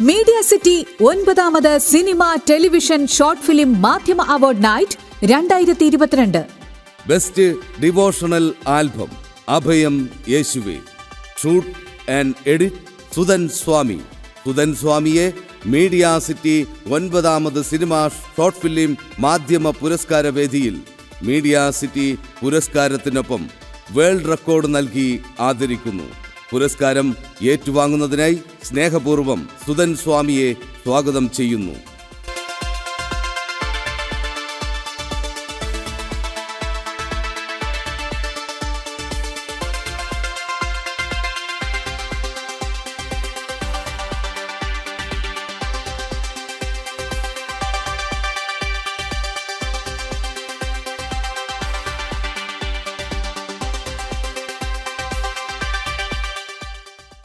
media city ഒൻപതാമത് cinema television short film മാധ്യമ award night രണ്ടായിരത്തി ഇരുപത്തിരണ്ട് ബെസ്റ്റ് ഡിവോഷണൽ ആൽബം അഭയം യേശുവേ shoot and edit Sudhan Swami Sudhan സ്വാമിയെ മീഡിയ സിറ്റി ഒൻപതാമത് സിനിമ ഷോർട്ട് ഫിലിം മാധ്യമ പുരസ്കാര വേദിയിൽ മീഡിയ സിറ്റി പുരസ്കാരത്തിനൊപ്പം വേൾഡ് റെക്കോർഡ് നൽകി ആദരിക്കുന്നു പുരസ്കാരം ഏറ്റുവാങ്ങുന്നതിനായി സ്നേഹപൂർവ്വം സുധൻ സ്വാമിയെ സ്വാഗതം ചെയ്യുന്നു